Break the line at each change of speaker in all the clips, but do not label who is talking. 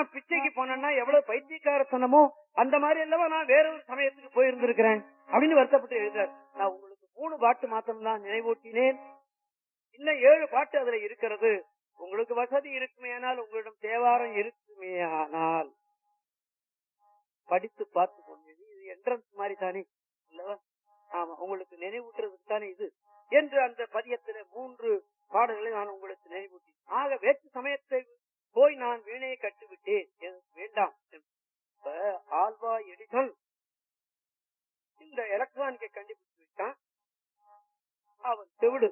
நான் பிச்சைக்கு போனேன்னா எவ்வளவு பைத்தியக்காரத்தனமோ அந்த மாதிரி அல்லவா நான் வேற ஒரு சமயத்துக்கு போயிருந்திருக்கிறேன் அப்படின்னு வருத்தப்பட்டு எழுதுறார் நான் உங்களுக்கு மூணு பாட்டு மாத்திரம் தான் நினைவூட்டினேன் இன்னும் ஏழு பாட்டு அதுல இருக்கிறது உங்களுக்கு வசதி இருக்குமே ஆனால் உங்களிடம் தேவாரம் இருக்குமே ஆனால் படித்து பார்த்து கொண்டு இது என்ட்ரன்ஸ் மாதிரி தானே அல்லவா ஆமா உங்களுக்கு நினைவூட்டுறதுக்கு தானே இது என்று அந்த பதியத்தில மூன்று பாடல்களை நான் உங்களுக்கு நினைவூட்டி ஆக வேற்று சமயத்தை போய் நான் வீணையை கட்டுவிட்டேன் எனக்கு வேண்டாம் இப்ப ஆல்வா எடிசன் இந்த எலக்ட்ரானிக்கை கண்டுபிடிச்சு விட்டான் அவன் செவிடு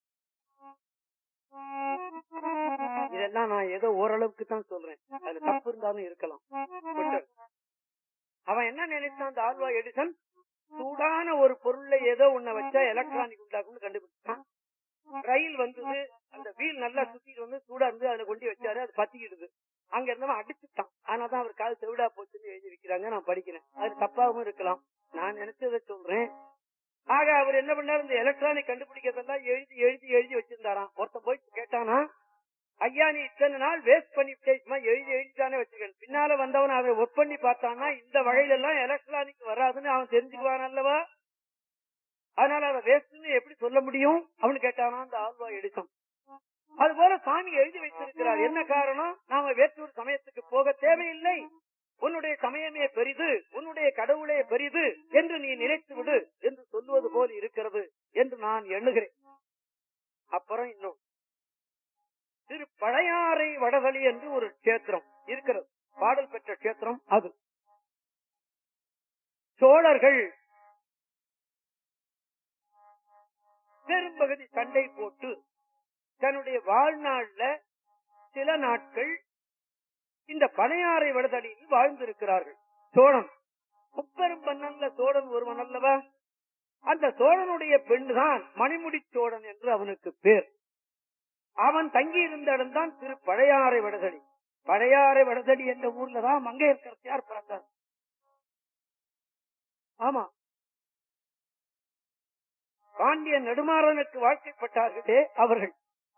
இதெல்லாம் நான் ஏதோ ஓரளவுக்கு தான் சொல்றேன் அது தப்பு இருந்தாலும் இருக்கலாம் விட்டுரு. அவன் என்ன நினைச்சான் அந்த ஆல்வா எடிசன் சூடான ஒரு பொருள்ல ஏதோ ஒண்ண வச்சா எலக்ட்ரானிக் உண்டாக்கும்னு கண்டுபிடிச்சான் ரயில் வந்தது அந்த வீல் நல்லா சுத்திட்டு வந்து சூடா இருந்து அதுல கொண்டு வச்சாரு அது பத்திக்கிடுது அங்க இருந்தவன் அடிச்சுட்டான் ஆனாதான் அவர் கால் செவிடா போச்சுன்னு எழுதி வைக்கிறாங்க நான் படிக்கிறேன் அது தப்பாவும் இருக்கலாம் நான் நினைச்சதை சொல்றேன் ஆக அவர் என்ன பண்ணாரு இந்த எலக்ட்ரானிக் கண்டுபிடிக்கிறதெல்லாம் எழுதி எழுதி எழுதி வச்சிருந்தாராம் ஒருத்தன் போய் கேட்டானா ஐயா நீ இத்தனை நாள் வேஸ்ட் பண்ணி சும்மா எழுதி எழுதிதானே வச்சிருக்கேன் பின்னால வந்தவன் அதை ஒர்க் பண்ணி பார்த்தான்னா இந்த வகையில எல்லாம் எலக்ட்ரானிக் வராதுன்னு அவன் தெரிஞ்சுக்குவான் அல்லவா அதனால அதை வேஸ்ட்னு எப்படி சொல்ல முடியும் அவனு கேட்டானா அந்த ஆல்வா எடிசன் அது போல சாமி எழுதி வைத்திருக்கிறார் என்ன காரணம் நாம வேற்றூர் சமயத்துக்கு போக தேவையில்லை உன்னுடைய சமயமே பெரிது உன்னுடைய கடவுளே பெரிது என்று நீ நினைத்து விடு என்று சொல்லுவது போல் இருக்கிறது என்று நான் எண்ணுகிறேன் அப்புறம் இன்னும் திரு பழையாறை வடவழி என்று ஒரு கஷேத்திரம் இருக்கிறது பாடல் பெற்ற கஷேத்திரம் அது சோழர்கள் பெரும்பகுதி சண்டை போட்டு தன்னுடைய வாழ்நாள்ல சில நாட்கள் இந்த பனையாறை வடதடியில் வாழ்ந்திருக்கிறார்கள் சோழன் முப்பெரும் பன்னன்ல சோழன் ஒருவன் அல்லவா அந்த சோழனுடைய பெண் தான் மணிமுடி சோழன் என்று அவனுக்கு பேர் அவன் தங்கி இருந்த இடம்தான் திரு பழையாறை வடதடி பழையாறை வடதடி என்ற ஊர்ல தான் மங்கையர்கரசியார் பிறந்தார் ஆமா பாண்டிய நெடுமாறனுக்கு வாழ்க்கைப்பட்டார்களே அவர்கள்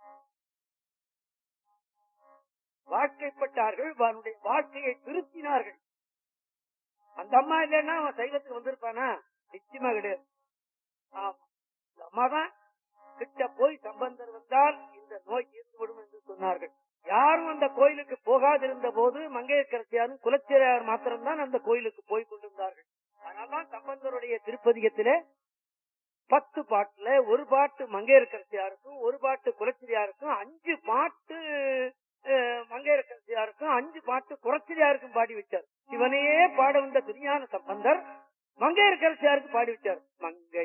வாழ்க்கைப்பட்டார்கள் அவனுடைய வாழ்க்கையை திருத்தினார்கள் அந்த அம்மா இல்லைன்னா அவன் சைவத்துக்கு வந்திருப்பானா நிச்சயமா கிடையாது ஆமா இந்த அம்மா தான் கிட்ட போய் சம்பந்தர் வந்தால் இந்த நோய் தீர்ந்துவிடும் என்று சொன்னார்கள் யாரும் அந்த கோயிலுக்கு போகாதிருந்த போது மங்கையர்கரசியாரும் குலச்சிரையார் மாத்திரம்தான் அந்த கோயிலுக்கு போய் கொண்டிருந்தார்கள் அதனால்தான் சம்பந்தருடைய திருப்பதிகத்திலே பத்து பாட்டுல ஒரு பாட்டு மங்கையர்கரசியாருக்கும் ஒரு பாட்டு குலச்சிரியாருக்கும் அஞ்சு பாட்டு அஹ், மங்கையர்கரசியாருக்கும் அஞ்சு பாட்டு குலச்சிரியாருக்கும் பாடி வச்சார் சிவனையே பாட வந்த துணியான சம்பந்தர் மங்கையர்கரசியாருக்கு பாடி வச்சார் மங்கை